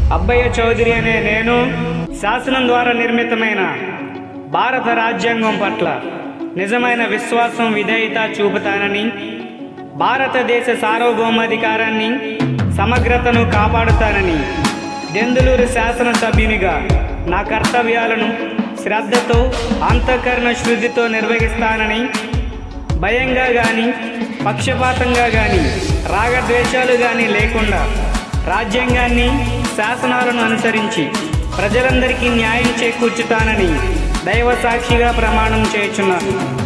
అబ్బయ్య చౌదరి అనే నేను శాసనం ద్వారా నిర్మితమైన భారత రాజ్యాంగం పట్ల నిజమైన విశ్వాసం విధేయత చూపుతానని భారతదేశ సార్వభౌమాధికారాన్ని సమగ్రతను కాపాడుతానని దెందులూరు శాసనసభ్యునిగా నా కర్తవ్యాలను శ్రద్ధతో అంతఃకరణ శుద్ధితో నిర్వహిస్తానని భయంగా కానీ పక్షపాతంగా కానీ రాగద్వేషాలు కానీ లేకుండా రాజ్యాంగాన్ని శాసనాలను అనుసరించి ప్రజలందరికీ న్యాయం చేకూర్చుతానని దైవ సాక్షిగా ప్రమాణం చేయుచున్నాను